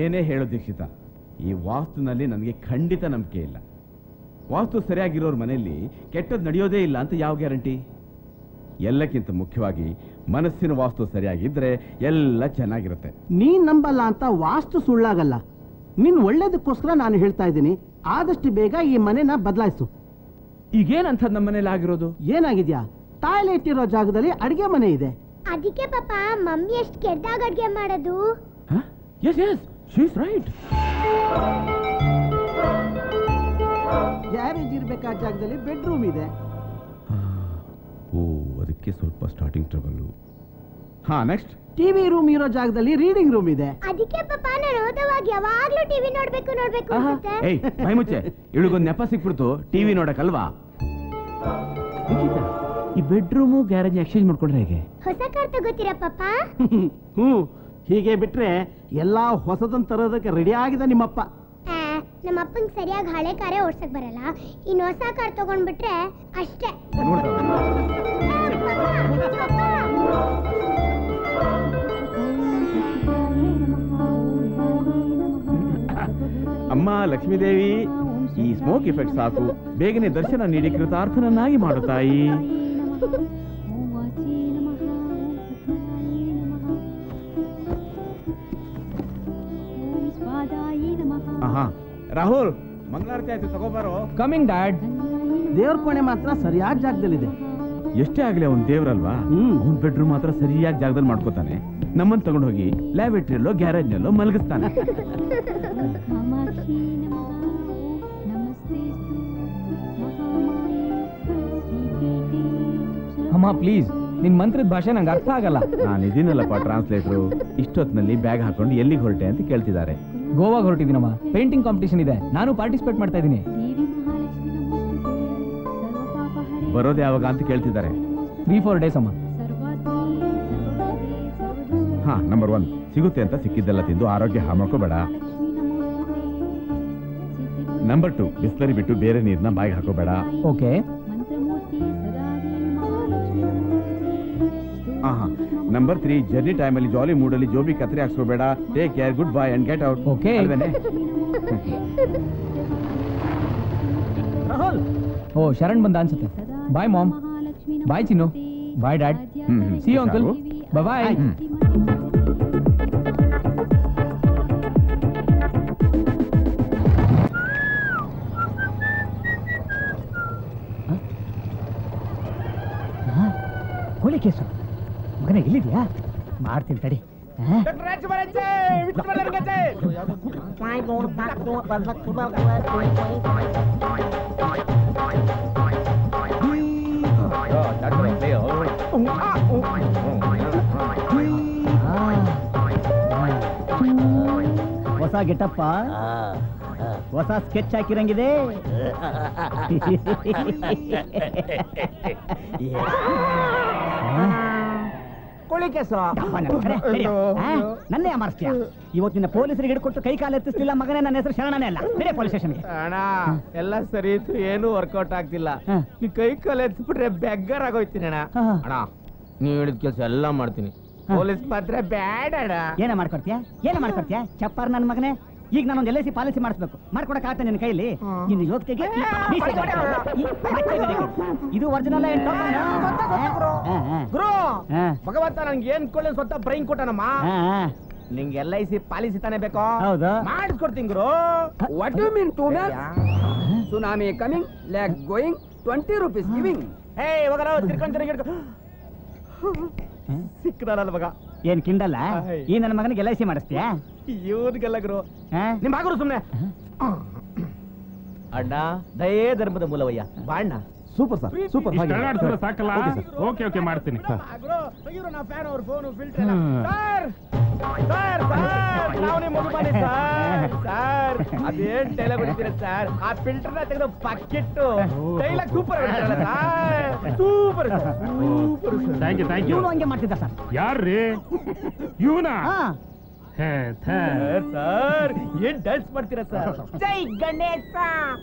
ಏನೇ ಹೇಳೋ ದೀಕ್ಷಿತ ಈ ವಾಸ್ತುನಲ್ಲಿ ನನಗೆ ಖಂಡಿತ ನಂಬಿಕೆ ಇಲ್ಲ ವಾಸ್ತು ಸರಿಯಾಗಿರೋರ್ ಮನೆಯಲ್ಲಿ ಕೆಟ್ಟದ್ದು ನಡೆಯೋದೇ ಇಲ್ಲ ಅಂತ ಯಾವ ಗ್ಯಾರಂಟಿ ಎಲ್ಲಕ್ಕಿಂತ ಮುಖ್ಯವಾಗಿ ಮನಸ್ಸಿನ ವಾಸ್ತು ಸರಿಯಾಗಿದ್ರೆ ಎಲ್ಲ ಚೆನ್ನಾಗಿರುತ್ತೆ ನೀನ್ ನಂಬಲ್ಲ ಅಂತ ವಾಸ್ತು ಸುಳ್ಳಾಗಲ್ಲ ನಿನ್ ಒಳ್ಳೇದಕ್ಕೋಸ್ಕರ ನಾನು ಹೇಳ್ತಾ ಇದ್ದೀನಿ ಆದಷ್ಟು ಬೇಗ ಈ ಮನೆನ ಬದಲಾಯಿಸು ಈಗೇನಂಥದ್ದು ನಮ್ಮ ಮನೇಲಿ ಆಗಿರೋದು ಏನಾಗಿದ್ಯಾ ಟಾಯ್ಲೆಟ್ ಇರೋ ಜಾಗದಲ್ಲಿ ಅಡಿಗೆ ಮನೆ ಇದೆ ಅದಕ್ಕೆ ಪಾಪ ಮಮ್ಮಿ ಎಷ್ಟು ಕೆಟ್ಟದಾಗ ಅಡ್ಗೆ ಮಾಡೋದು yes yes she's right garage ಇರ್ಬೇಕಾದ ಜಾಗದಲ್ಲಿ ಬೆಡ್ರೂಮ್ ಇದೆ ಓ ಅದಕ್ಕೆ ಸ್ವಲ್ಪ ಸ್ಟಾರ್ಟಿಂಗ್ ಟ್ರಬಲ್ಲು ಹಾ ನೆಕ್ಸ್ಟ್ ಟಿವಿ ರೂಮ್ ಇರೋ ಜಾಗದಲ್ಲಿ ರೀಡಿಂಗ್ ರೂಮ್ ಇದೆ ಅದಕ್ಕೆ ಪಾಪ ನಾನು ಓದೋವಾಗ ಯಾವಾಗ್ಲೂ ಟಿವಿ ನೋಡ್ಬೇಕು ನೋಡ್ಬೇಕು ಅನ್ಸುತ್ತೆ ಏಯ್ ಮೈ ಮುಚ್ಚೆ ಇವಳಿಗೊಂದು ನೆಪ ಸಿಕ್ಬಿಡ್ತು ಟಿವಿ ನೋಡಕ್ಕಲ್ವಾ ದೀಕ್ಷಿತ, ಈ ಬೆಡ್ರೂಮು ಗ್ಯಾರೇಜ್ ಎಕ್ಸ್ಚೇಂಜ್ ಮಾಡ್ಕೊಂಡ್ರೆ ಹೇಗೆ ಹೊಸ ಕಾರ್ ತಗೋತೀರಾ ಪಾಪ ಹ್ಮ್ ಹೀಗೆ ಬಿಟ್ರೆ ಎಲ್ಲಾ ಹೊಸದನ್ ತರೋದಕ್ಕೆ ರೆಡಿ ಆಗಿದೆ ನಿಮ್ಮಪ್ಪ ಆ, ನಮ್ಮ ಅಪ್ಪಂಗ್ ಸರಿಯಾಗಿ ಹಳೆ ಕಾರೇ ಓಡ್ಸಕ್ ಬರಲ್ಲ ಇನ್ನು ಹೊಸ ಕಾರ್ ತಗೊಂಡ್ಬಿಟ್ರೆ ಅಷ್ಟೇ ಅಮ್ಮ ಲಕ್ಷ್ಮೀದೇವಿ ಈ ಸ್ಮೋಕ್ ಎಫೆಕ್ಟ್ ಸಾಕು ಬೇಗನೆ ದರ್ಶನ ನೀಡಿ ಕೃತಾರ್ಥನನ್ನಾಗಿ ಮಾಡು ತಾಯಿ ಆಹಾ ರಾಹುಲ್ ಮಂಗಳಾರತಿ ಆಯ್ತು ತಗೋಬಾರೋ ಕಮಿಂಗ್ ಡ್ಯಾಡ್ ದೇವ್ರ ಕೋಣೆ ಮಾತ್ರ ಸರಿಯಾದ ಜಾಗದಲ್ಲಿದೆ ಎಷ್ಟೇ ಆಗ್ಲಿ ಅವ್ನ್ ದೇವ್ರಲ್ವಾ ಹ್ಮ್. ಅವ್ನ್ ಬೆಡ್ರೂಮ್ ಮಾತ್ರ ಸರಿಯಾದ ಜಾಗದಲ್ಲಿ ಮಾಡ್ಕೋತಾನೆ ನಮ್ಮನ್ ತಗೊಂಡ್ ಹೋಗಿ ಲ್ಯಾಬೆಟ್ರಿಯಲ್ಲೋ ಗ್ಯಾರೇಜ್ ನಲ್ಲೋ ಮಲಗಿಸ್ತಾನೆ ಅಮ್ಮ ಪ್ಲೀಸ್ ನಿನ್ ಮಂತ್ರದ ಭಾಷೆ ನಂಗೆ ಅರ್ಥ ಆಗಲ್ಲ ನಾನು ಇದೀನಲ್ಲಪ್ಪ ಟ್ರಾನ್ಸ್ಲೇಟ್ರು ಇಷ್ಟೊತ್ತಿನಲ್ಲಿ ಬ್ಯಾಗ್ ಹಾಕೊಂಡು ಎಲ್ಲಿಗೆ ಹೊರಟೆ ಅಂತ ಕೇಳ್ತಿದ್ದಾರೆ ಗೋವಾಗೆ ಹೊರಟಿದ್ದೀನಮ್ಮ ಪೇಂಟಿಂಗ್ ಕಾಂಪಿಟೇಷನ್ ಇದೆ ನಾನು ಪಾರ್ಟಿಸಿಪೇಟ್ ಮಾಡ್ತಾ ಇದ್ದೀನಿ ಬರೋದು ಯಾವಾಗ ಅಂತ ಕೇಳ್ತಿದ್ದಾರೆ ತ್ರೀ ಫೋರ್ ಡೇಸ್ ಅಮ್ಮ ಹಾ ನಂಬರ್ ಒನ್ ಸಿಗುತ್ತೆ ಅಂತ ಸಿಕ್ಕಿದ್ದೆಲ್ಲ ತಿಂದು ಆರೋಗ್ಯ ಹಾಳು ಮಾಡ್ಕೋಬೇಡ ನಂಬರ್ ಟು ಬಿಸ್ಲರಿ ಬಿಟ್ಟು ಬೇರೆ ನೀರ್ನ ಬಾಯಿಗೆ ಹಾಕೋಬೇಡ ಓಕೆ ಹಾ ಹಾ ನಂಬರ್ ತ್ರೀ ಜರ್ನಿ ಟೈಮಲ್ಲಿ ಜಾಲಿ ಮೂಡಲ್ಲಿ ಜೋಬಿ ಕತ್ರಿ ಹಾಕ್ಸ್ಕೋಬೇಡ take care goodbye and get out Okay. Rahul ಓ ಶರಣ್ ಬಂದ ಅನ್ಸುತ್ತೆ bye mom bye Chinnu bye dad hmm, hmm. See you uncle bye hmm. ಕೋಳಿ ಕೇಸು ಮಗನೇ ಎಲ್ಲಿದ್ಯಾ ಮಾಡ್ತೀನಿ ತಡಿ ಹೊಸ ಗೆಟಪ್ಪ ಹೊಸ ಸ್ಕೆಚ್ ಹಾಕಿರಂಗಿದೆ ಕೋಳಿ ಕೇಸು ನನ್ನೇ ಅಮರ್ಸ್ತೀಯ ಇವತ್ತಿನ ಪೊಲೀಸರಿಗೆ ಹಿಡ್ಕೊಟ್ಟು ಕೈ ಕಾಲು ಎತ್ತಿಸ್ಲಿಲ್ಲ ಮಗನೇ ನನ್ನ ಹೆಸರು ಶರಣನೇ ಅಲ್ಲ ಬೇರೆ ಪೊಲೀಸ್ ಸ್ಟೇಷನ್ಗೆ ಅಣ್ಣ ಎಲ್ಲ ಸರಿ ಇತ್ತು ಏನು ವರ್ಕೌಟ್ ಆಗ್ತಿಲ್ಲ ಹಾ. ನೀ ಕೈ ಕಾಲು ಎತ್ಬಿಟ್ರೆ ಬೆಗ್ಗರ್ ಆಗೋಯ್ತೀನಿ ಅಣ್ಣ ಹಾ. ಅಣ್ಣ ನೀವ್ ಹೇಳಿದ ಕೆಲಸ ಎಲ್ಲ ಮಾಡ್ತೀನಿ ಹಾ. ಪೊಲೀಸ್ ಪಾತ್ರ ಬ್ಯಾಡ ಅಣ್ಣ ಏನ ಮಾಡ್ಕೊಡ್ತೀಯ ಏನ ಮಾಡ್ಕೊಡ್ತೀಯ ಚಪ್ಪಾರ್ ನನ್ನ ಮಗನೇ ಈಗ ನಾನೊಂದು ಎಲ್ ಐ ಸಿ ಪಾಲಿಸಿ ಮಾಡಿಸ್ಬೇಕು ಮಾಡ್ಕೊಡಕ್ ಆಗ್ತಾ ನಿನ್ನ ಕೈಲಿ ನಿನ್ನ ಯೋಗ್ಯತೆಗೆ ಈ ಮೀಸೆ ಬೇಕು. ಈ ಬಟ್ಟೆ ಬೇಕು. ಇದು ಒರಿಜಿನಲ್ ಗುರು ಭಗವಂತ ನನ್ಗೆ ಏನ್ ಕೊಳ್ಳಿ ಸ್ವತಃ ಬ್ರೈನ್ ಕೊಟ್ಟನಮ್ಮ ನಿಂಗೆ ಎಲ್ ಐ ಸಿ ಪಾಲಿಸಿ ತಾನೇ ಬೇಕೋ ಹೌದು. ಮಾಡಿಸ್ಕೊಡ್ತೀನಿ ಗುರು What do you mean, two minutes? Tsunami coming, leg going, 20 rupees giving. ಹೇ ಇವಾಗ ತಿರ್ಕೊಂಡ್ ತಿರ್ಗಿ ಸಿಕ್ಕದಲ್ಲ ಮಗ ಏನ್ ಕಿಂಡಲ್ಲ ಹೈ. ಈ ನನ್ನ ಮಗನಿಗೆ ಎಲ್ ಐ ಸಿ ಮಾಡಿಸ್ತೀಯಾ ಇವ್ರಿಗೆಲ್ಲ ಗುರು ಹಾ? ನಿಮ್ ಹಾಗುರು ಸುಮ್ನೆ ಅಣ್ಣ ದಯೇ ಧರ್ಮದ ಮೂಲವಯ್ಯ ಬಾಣ್ಣ ಸೂಪರ್ ಸರ್ ಸೂಪರ್ ಸಾಕಲ್ಲ ಓಕೆ ಓಕೆ ಮಾಡ್ತೀನಿ ಸರ್ ಅದೇನ್ ಡೈಲಾಗ್ ಹೊಡಿತೀರ ಸರ್ ಆ ಫಿಲ್ಟರ್ ನ ತೆಗೆದು ಪಕ್ಕಿಟ್ಟು dialogue super sir super super thank you thank you ಇವನು ಹಂಗೆ ಮಾಡ್ತಿದ್ದ ಸರ್ ಯಾರ್ರಿ ಇವನಾ ಹಾ ಸರ್ ಏನ್ ಡ್ಯಾನ್ಸ್ ಮಾಡ್ತೀರಾ ಸರ್ ಜೈ Ganesha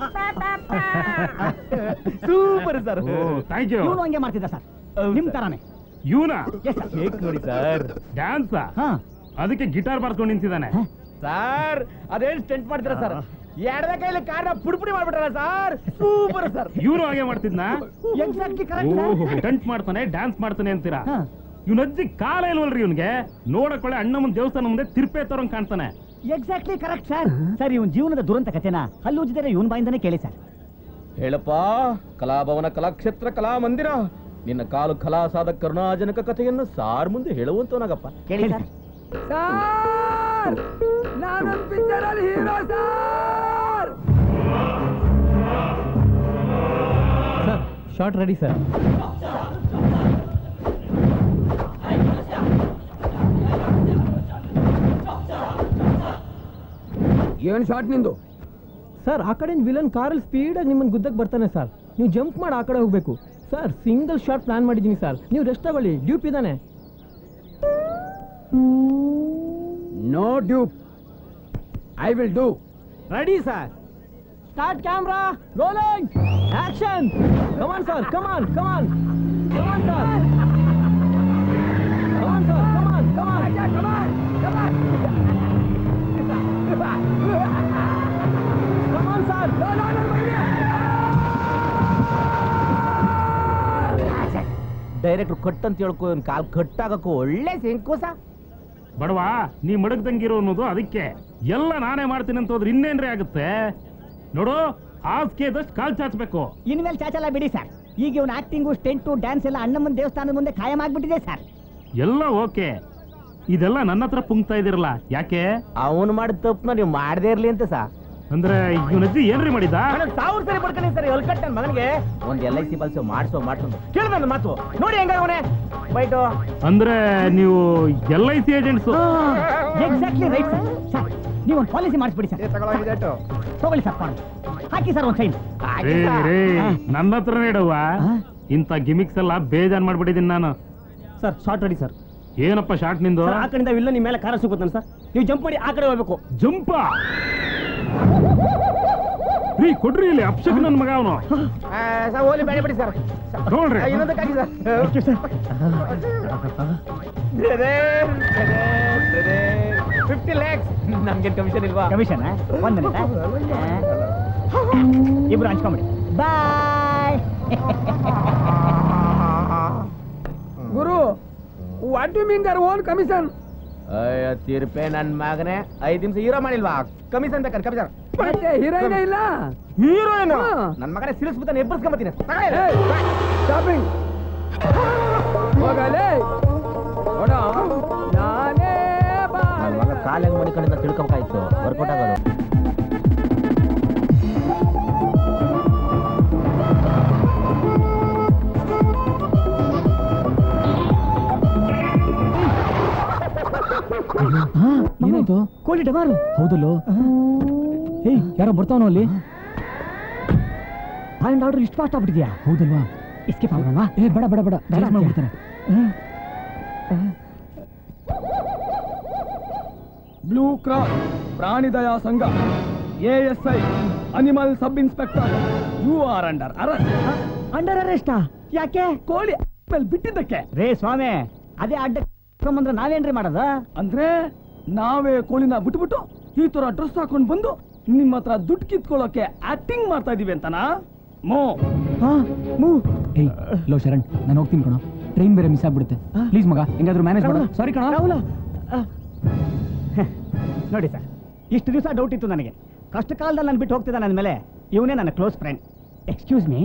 super sir thank you ಇವನು ಹಂಗೆ ಮಾಡ್ತಿದ್ದ ಸರ್ ಹೌದು ನಿಮ್ ಸರ್. ತರಾನೇ ಇವನಾ ಎಸ್ ಸರ್ ಹೇಗ್ ನೋಡಿ ಸರ್ ಡ್ಯಾನ್ಸ್ ಹಾ ಅದಕ್ಕೆ ಗಿಟಾರ್ ಬಾರ್ಸ್ಕೊಂಡು ನಿಂತಿದ್ದಾನೆ ಸರ್ ಅದೇನ್ ಸ್ಟೆಂಟ್ ಮಾಡ್ತೀರಾ ಸರ್ ಎಡದ ಕೈಲಿ ಕಾರ್ನ ಪುಡಿಪುಡಿ ಮಾಡ್ಬಿಟ್ರಲ್ಲ ಸರ್ ಸೂಪರ್ ಸರ್ ಇವನು ಹಾಗೆ ಮಾಡ್ತಿದ್ನಾ ಎಕ್ಸಾಕ್ಟ್ಲಿ ಕರೆಕ್ಟ್ ಓಹೋ ಟೆಂಟ್ ಮಾಡ್ತಾನೆ ಡ್ಯಾನ್ಸ್ ಮಾಡ್ತಾನೆ ಅಂತೀರಾ ಹಾ. ಇವ್ನ ಅಜ್ಜಿ ಕಾಲ ಇಲ್ವಲ್ರಿ ಇವ್ನಿಗೆ ನೋಡಕೊಳ್ಳೆ ಅಣ್ಣ ಮುಂದೆ ದೇವಸ್ಥಾನ ಮುಂದೆ ತಿರ್ಪೆ ತೋರಂಗ್ ಕಾಣ್ತಾನೆ ಎಕ್ಸಾಕ್ಟ್ಲಿ ಕರೆಕ್ಟ್ ಸರ್ ಸರ್ ಇವನ್ ಜೀವನದ ದುರಂತ ಕಥೆನ ಹಲ್ಲು ಉಜ್ಜಿದರೆ ಇವನ್ ಬಾಯಿಂದನೇ ಕೇಳಿ ಸರ್ ಹೇಳಪ್ಪ ಕಲಾಭವನ ಕಲಾಕ್ಷೇತ್ರ ಕಲಾ ಮಂದಿರ ನಿನ್ನ ಕಾಲು ಕಲಾಸಾದ ಕರುಣಾಜನಕ ಕಥೆಯನ್ನು ಸಾರ್ ಮುಂದೆ ಹೇಳುವಂತವನಾಗಪ್ಪ ಕೇಳಿ ಸರ್ ಸರ್ ನಾನೊಂದು ಪಿಕ್ಚರ್ ಅಲ್ಲಿ hero sir sir shot ready sir ಏನ್ ಶಾಟ್ ನಿಂದು ಸರ್ ಆ ಕಡೆ ವಿಲನ್ ಕಾರಲ್ಲಿ ಸ್ಪೀಡಾಗಿ ನಿಮ್ಮನ್ನು ಗುದ್ದಕ್ಕೆ ಬರ್ತಾನೆ ಸರ್ ನೀವು ಜಂಪ್ ಮಾಡಿ ಆ ಕಡೆ ಹೋಗಬೇಕು ಸರ್ ಸಿಂಗಲ್ ಶಾಟ್ ಪ್ಲಾನ್ ಮಾಡಿದ್ದೀನಿ ಸರ್ ನೀವು ರೆಸ್ಟ್ ತಗೊಳ್ಳಿ ಡ್ಯೂಪ್ ಇದ್ದಾನೆ no dupe I will do ready sir start camera rolling action come on sir come on come on come on sir come on sir come on come on come on sir director cut ಅಂತ ಹೇಳ್ಕೊ ಇವ್ನ್ ಕಾಲ್ ಕಟ್ಟಾಗಕ್ಕೂ ಒಳ್ಳೆ ಸಿಂಕುಸ ಬಡವಾ ನೀ ಮಡಗ್ದಂಗಿರೋ ಅನ್ನೋದು ಅದಕ್ಕೆ ಎಲ್ಲ ನಾನೇ ಮಾಡ್ತೀನಿ ಅಂತ ಹೋದ್ರೆ ಇನ್ನೇನ್ರಿ ಆಗುತ್ತೆ ನೋಡು ಹಾಸಿಗೆ ಇದ್ದಷ್ಟು ಕಾಲ್ ಚಾಚಬೇಕು ಇನ್ಮೇಲೆ ಚಾಚಲ್ಲ ಬಿಡಿ ಸರ್ ಈಗ ಇವನ್ ಆಕ್ಟಿಂಗು ಸ್ಟೆಂಟು ಡ್ಯಾನ್ಸ್ ಎಲ್ಲ ಅಣ್ಣಮ್ಮನ ದೇವಸ್ಥಾನದ ಮುಂದೆ ಖಾಯಂ ಆಗ್ಬಿಟ್ಟಿದೆ ಸರ್ ಎಲ್ಲ ಓಕೆ ಇದೆಲ್ಲ ನನ್ನ ಹತ್ರ ಪುಂಕ್ತಾ ಇದಿರಲ್ಲ ಯಾಕೆ ಅವನು ಮಾಡಿದ ತಪ್ಪನ್ನ ನೀವು ಮಾಡದೇ ಇರ್ಲಿ ಅಂತ ಸಾ ಅಂದ್ರೆ ಇವನಜ್ಜಿ ಏನ್ರಿ ಮಾಡಿದ ಸಾವಿರ ಸರಿ ಪಡ್ಕೊಂಡು ಸರಿ ಹೊಲ್ಕಟ್ ನನ್ ಮಗನಿಗೆ ಒಂದ್ ಎಲ್ ಐ ಸಿ ಪಾಲಿಸಿ ಮಾಡಿಸೋ ಮಾಡಿಸೋ ಕೇಳ ನನ್ನ ಮಾತು ನೋಡಿ ಹೆಂಗಾಗವನೆ ಬೈಟು ಅಂದ್ರೆ ನೀವು L I C agents exactly right sir sir ನೀವು ಒಂದು ಪಾಲಿಸಿ ಮಾಡಿಸ್ಬಿಡಿ ಸರ್ ತಗೊಳ್ಳಿ ಸರ್ ಫಾರ್ಮ್ ಹಾಕಿ ಸರ್ ಒಂದು ಸೈನ್ ರೇ ರೇ ನನ್ನ ಹತ್ರ ಇಡವ್ವ ಇಂಥ ಗಿಮಿಕ್ಸ್ ಎಲ್ಲ ಬೇಜಾನ್ ಮಾಡ್ಬಿಟ್ಟಿದ್ದೀನಿ ನಾನು ಸರ್ ಶಾರ್ಟ್ ರೆಡಿ ಸರ್ ಏನಪ್ಪ ಶಾರ್ಟ್ ನಿಂದು ಆ ಕಡೆಯಿಂದ ವಿಲ್ಲ ನಿಮ್ಮ ಮೇಲೆ ಕಾರ ಸಿಗುತ್ತಾನೆ ಸರ್ ನೀವು ಜಂಪ್ ಮಾಡಿ ಆ ಕಡೆ ಹೋಗ್ಬೇಕು ಜಂಪ ರೀ ಕೊಡ್ರಿ ಇಲ್ಲಿ ಅಪ್ಶಕ್ ನನ್ ಮಗ ಅವನು ಹೋಲಿ ಬೇಡ ಬಿಡಿ ಸರ್ ನೋಡ್ರಿ ಇನ್ನೊಂದಕ್ಕಾಗಿ ಸರ್ ಫಿಫ್ಟಿ ಲ್ಯಾಕ್ಸ್ ನಮ್ಗೆ ಕಮಿಷನ್ ಇಲ್ವಾ ಕಮಿಷನ್ ಒಂದು ಮಿನಿಟ್ ಇಬ್ರು ಹಂಚ್ಕೊಂಬಿಡಿ ಬಾಯ್ ಗುರು what you mean their own commission ಅಯ್ಯ ತೀರ್ಪೆ ನನ್ ಮಗನೇ ಐದ್ ನಿಮಿಷ ಹೀರೋ ಮಾಡಿಲ್ವಾ ಕಮಿಷನ್ ಬೇಕಾದ್ರೆ ಕಮಿಷನ್ ಮತ್ತೆ ಹೀರೋಯಿನ್ ಇಲ್ಲ ಹೀರೋಯಿನ್ ಹಾ. ನನ್ ಮಗನೇ ಸಿಲಿಸ್ಬಿಟ್ಟು ಎಬ್ಬರ್ಸ್ಕೊಂಬತ್ತೀನಿ ಶಾಪಿಂಗ್ ಹೋಗಲೇ ನೋಡ ನಾನೇ ನನ್ ಮಗ ಕಾಲ್ ಹೆಂಗ್ ಮಡಿಕೊಂಡಿಂದ ತಿಳ್ಕೊಬೇಕಾಯ್ತು ವರ್ಕೌಟ್ ಆಗೋದು ಏನಾಯ್ತು ಕೋಳಿ ಡಮಾರು ಹೌದಲ್ಲೋ ಏಯ್ ಯಾರೋ ಬರ್ತಾವನೋ ಅಲ್ಲಿ ಆ್ಯಂಡ್ ಆರ್ಡರ್ ಇಷ್ಟು ಫಾಸ್ಟ್ ಆಗ್ಬಿಟ್ಟಿದ್ಯಾ ಹೌದಲ್ವಾ ಎಸ್ಕೇಪ್ ಆಗೋಣವಾ ಏ ಬೇಡ ಬೇಡ ಬೇಡ ಡೈರೆಕ್ಟ್ ಮಾಡ್ಬಿಡ್ತಾರೆ ಬ್ಲೂ ಕ್ರಾಸ್ ಪ್ರಾಣಿ ದಯಾ ಸಂಘ A S I animal sub inspector you are under arrest under ಅರೆಸ್ಟಾ ಯಾಕೆ ಕೋಳಿ ಮೇಲೆ ಬಿಟ್ಟಿದ್ದಕ್ಕೆ ರೇ ಸ್ವಾಮಿ ಅದೇ ಅಡ್ಡ ಬಂದ್ರೆ ನಾವೇನ್ರಿ ಮಾಡೋದು ಅಂದ್ರೆ ನಾವೇ ಕೋಳಿನ ಬಿಟ್ಬಿಟ್ಟು ಈ ತರ ಡ್ರೆಸ್ ಹಾಕೊಂಡು ಬಂದು ನಿಮ್ಮ ಹತ್ರ ದುಡ್ಡು ಕಿತ್ಕೊಳ್ಳೋಕೆ ಆಕ್ಟಿಂಗ್ ಮಾಡ್ತಾ ಇದೀವಿ ಅಂತನಾ ಮೋ ಹಾ ಮೂ ಏಯ್ ಲೋ ಶರಣ್ ನಾನು ಹೋಗ್ತೀನಿ ಕಣೋ ಟ್ರೈನ್ ಬೇರೆ ಮಿಸ್ ಆಗ್ಬಿಡುತ್ತೆ ಪ್ಲೀಸ್ ಮಗ ಹೆಂಗಾದ್ರೂ ಮ್ಯಾನೇಜ್ ಮಾಡು ಸಾರಿ ಕಣ ರಾಹುಲ ಆ. ನೋಡಿ ಸರ್ ಇಷ್ಟು ದಿವಸ ಡೌಟ್ ಇತ್ತು ನನಗೆ ಕಷ್ಟ ಕಾಲದಲ್ಲಿ ನಾನು ಬಿಟ್ಟು ಹೋಗ್ತಿದ್ದ ನನ್ನ ಮೇಲೆ ಇವನೇ ನನ್ನ ಕ್ಲೋಸ್ ಫ್ರೆಂಡ್ ಎಕ್ಸ್ಕ್ಯೂಸ್ ಮೀ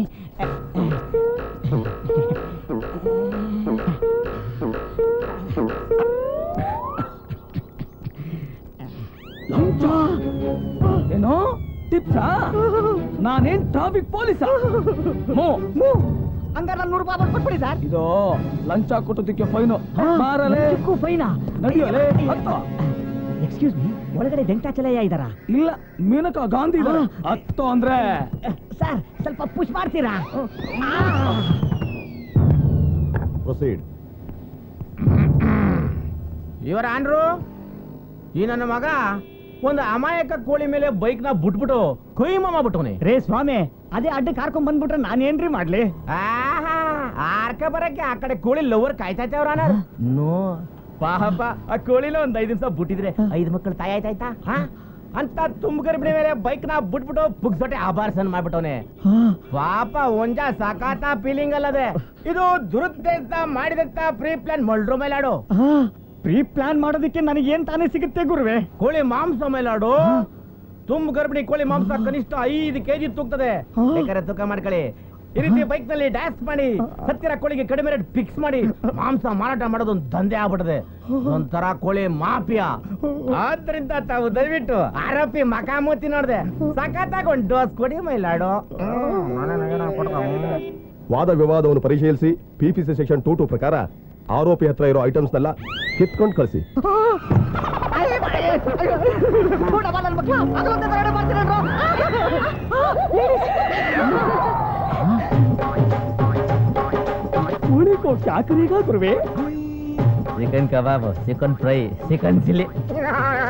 ಲಂಚ ಏನೋ ಟಿಪ್ಸಾ ನಾನೇನ್ ಟ್ರಾಫಿಕ್ ಪೊಲೀಸ ಮೋ ಮೂ ಹಂಗಾರೆ ನಾನು ನೂರು ರೂಪಾಯಿ ಕೊಟ್ಬಿಡಿ ಸರ್ ಇದು ಲಂಚ ಕೊಟ್ಟೋದಕ್ಕೆ ಫೈನು ಮಾರಲೇ ಚಿಕ್ಕು ಫೈನಾ ನಡಿಯಲೇ ಹತ್ತು. ಎಕ್ಸ್ಕ್ಯೂಸ್ ಮೀ ಒಳಗಡೆ ವೆಂಕಟಾಚಲಯ್ಯ ಇದ್ದಾರಾ ಇಲ್ಲ ಮೇನಕಾ ಗಾಂಧಿ ಇದಾರೆ. ಹತ್ತು ಅಂದ್ರೆ ಸರ್ ಸ್ವಲ್ಪ ಪುಷ್ ಮಾಡ್ತೀರಾ ಪ್ರೊಸೀಡ್ ಇವರ ಆಂಡ್ರು ಈ ನನ್ನ ಮಗ ಒಂದು ಅಮಾಯಕ ಕೋಳಿ ಮೇಲೆ ಬೈಕ್ ನ ಬಿಟ್ಬಿಟ್ಟು ಕೊಯ್ಮ ಮಾಡ್ಬಿಟ್ಟವನೆ ರೇ ಸ್ವಾಮಿ ಅದೇ ಅಡ್ಡಕ್ಕೆ ಹಾರ್ಕೊಂಡ್ ಬಂದ್ಬಿಟ್ರೆ ನಾನೇನ್ರಿ ಮಾಡ್ಲಿ ಆರ್ಕ ಬರಕ್ಕೆ ಆ ಕಡೆ ಕೋಳಿ ಲವರ್ ಕಾಯ್ತಾ ಇತ್ತವ್ರ ನೋ ಪಾಪ ಆ ಕೋಳಿನ ಒಂದ್ ಐದ್ ನಿಮಿಷ ಬಿಟ್ಟಿದ್ರೆ ಐದ್ ಮಕ್ಕಳು ತಾಯಿ ಆಯ್ತಾಯ್ತಾ ಹಾ ಅಂತ ತುಂಬ ಗರ್ಭಿಣಿ ಮೇಲೆ ಬೈಕ್ ನ ಬಿಟ್ಬಿಟ್ಟು ಪುಗ್ಸೊಟ್ಟೆ ಆಭಾರ್ಸನ್ ಮಾಡ್ಬಿಟ್ಟವನೆ ಪಾಪ ಒಂಜ ಸಕಾತ ಫೀಲಿಂಗ್ ಅಲ್ಲದೆ ಇದು ದುರುದ್ದೇಶ ಮಾಡಿದಂತ ಪ್ರೀ ಪ್ಲಾನ್ ಮೊಳ್ರು ಮೇಲಾಡು ಪ್ರೀ ಪ್ಲಾನ್ ಮಾಡೋದಕ್ಕೆ ನನಗೆ ಏನ್ ತಾನೇ ಸಿಗುತ್ತೆ ಗುರುವೆ ಕೋಳಿ ಮಾಂಸ ಮೇಲಾಡು ತುಂಬ ಗರ್ಭಿಣಿ ಕೋಳಿ ಮಾಂಸ ಕನಿಷ್ಠ ಐದು ಕೆಜಿ ತೂಗ್ತದೆ ಬೇಕಾದ್ರೆ ತೂಕ ಮಾಡ್ಕೊಳ್ಳಿ ಈ ರೀತಿ ಬೈಕ್ ನಲ್ಲಿ ಡ್ಯಾನ್ಸ್ ಮಾಡಿ ಸತ್ತಿರ ಕೋಳಿಗೆ ಕಡಿಮೆ ರೇಟ್ ಫಿಕ್ಸ್ ಮಾಡಿ ಮಾಂಸ ಮಾರಾಟ ಮಾಡೋದು ಒಂದು ದಂಧೆ ಆಗ್ಬಿಟ್ಟದೆ ಒಂಥರ ಕೋಳಿ ಮಾಫಿಯಾ ಆದ್ರಿಂದ ತಾವು ದಯವಿಟ್ಟು ಆರೋಪಿ ಮಕಾಮೂತಿ ನೋಡ್ದೆ ಸಖತ್ತಾಗಿ ಒಂದು ಡೋಸ್ ಕೊಡಿ ಮೈಲಾಡು ವಾದ ವಿವಾದವನ್ನು ಪರಿಶೀಲಿಸಿ ಪಿಪಿಸಿ ಸೆಕ್ಷನ್ ಟೂ ಟೂ ಪ್ರಕಾರ ಆರೋಪಿ ಹತ್ರ ಇರೋ ಐಟಮ್ಸ್ನೆಲ್ಲ ಕಿತ್ಕೊಂಡು ಕಳಿಸಿ ಕೋಳಿ ಕೋ ಕ್ಯಾ ಕರೇಗಾ ಗುರುವೆ ಚಿಕನ್ ಕಬಾಬ್ ಚಿಕನ್ ಫ್ರೈ ಚಿಕನ್ ಚಿಲ್ಲಿ